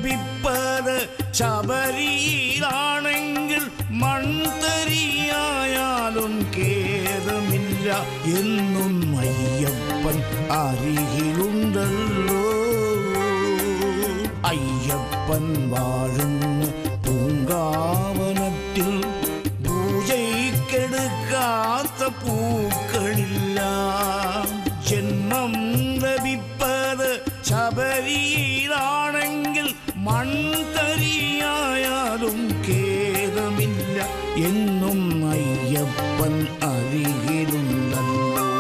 ലഭിപ്പത് ശബരിയിലാണെങ്കിൽ മൺതരിയായാലും ഖേദമില്ല എന്നും അയ്യപ്പൻ അരികിലുണ്ടല്ലോ അയ്യപ്പൻ വാഴുന്ന പൂങ്കാവനത്തിൽ പൂജയ്ക്കെടുക്കാത്ത പൂക്കളില്ല ജന്മം ലഭിപ്പത് ശബരിയിലാണെങ്കിൽ മൺതരിയായാലും ഖേദമില്ല എന്നും അയ്യപ്പൻ അരികിലുണ്ടല്ലോ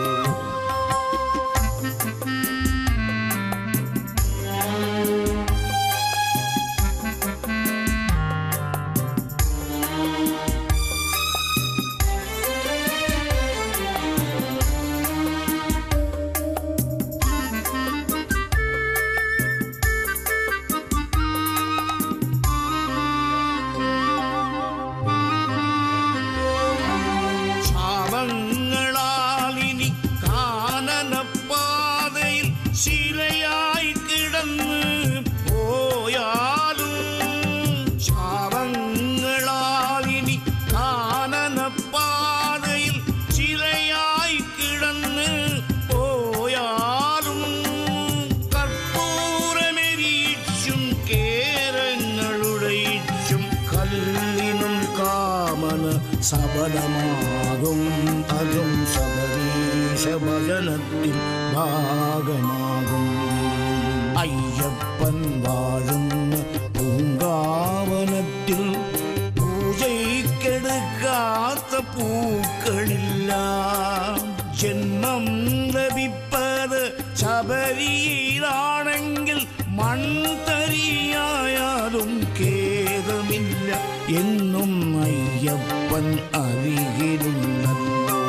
ശാപങ്ങളാലിനി കാനനപ്പാതയിൽ ശിലയായി കിടന്ന് പോയാലും ശാപങ്ങളാലിനി കാനനപ്പാതയിൽ ശിലയായി കിടന്ന് പോയാലും കർപ്പൂരമെരീച്ചും കേരങ്ങളുടെ ഇച്ചും കല്ലിനും കാമന സബലമാകും അതും ശബരീശ ഭജനത്തിൻ ഭാഗമാകും അയ്യപ്പൻ വാഴുന്ന പൂങ്കാവനത്തിൽ പൂജയ്ക്കെടുക്കാത്ത പൂക്കളില്ല ജന്മം ലഭിപ്പത് ശബരിയിലാണെങ്കിൽ മൺതരിയായാലും ഖേദമില്ല എന്നും അയ്യപ്പൻ അരികിലുണ്ടല്ലോ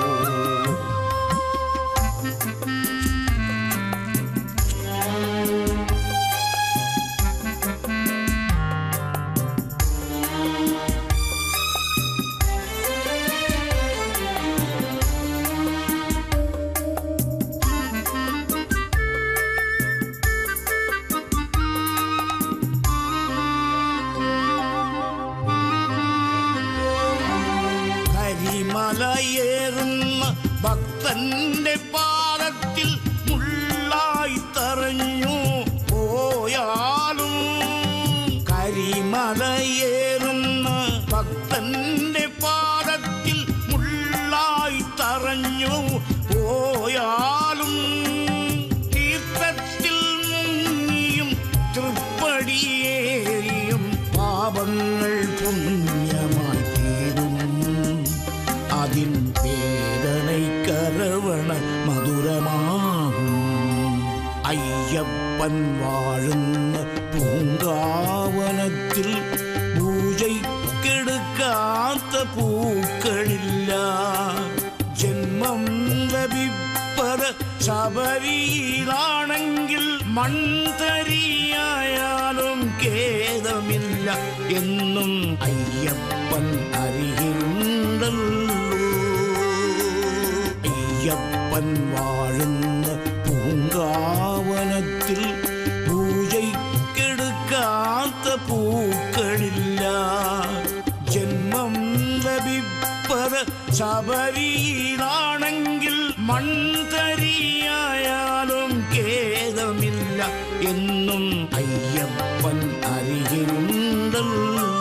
കരിമലയേറുന്ന ഭക്തന്റെ പാദത്തിൽ മുള്ളായി തറഞ്ഞു പോയാലും കരിമലയേറുന്ന ഭക്തന്റെ പാദത്തിൽ മുള്ളായി തറഞ്ഞു പോയാലും തീർത്ഥത്തിൽ മുങ്ങിയും തൃപ്പടിയേറിയും പാപങ്ങൾ പുണ്യമായി തീരും അതിൻ വേദനൈക്കരവണ മധുരമാകും അയ്യപ്പൻ വാഴുന്ന പൂങ്കാവനത്തിൽ പൂജയ്ക്കെടുക്കാത്ത പൂക്കളില്ല ജന്മം ലഭിപ്പത് ശബരിയിലാണെങ്കിൽ മൺതരിയായാലും ഖേദമില്ല എന്നും അയ്യപ്പൻ അരികിലുണ്ടല്ലോ അയ്യപ്പൻ വാഴുന്ന പൂങ്കാവനത്തിൽ പൂജയ്ക്കെടുക്കാത്ത പൂക്കളില്ല ജന്മം ലഭിപ്പത് ശബരിയിലാണെങ്കിൽ മൺതരിയായാലും ഖേദമില്ല എന്നും അയ്യപ്പൻ അരികിലുണ്ടല്ലോ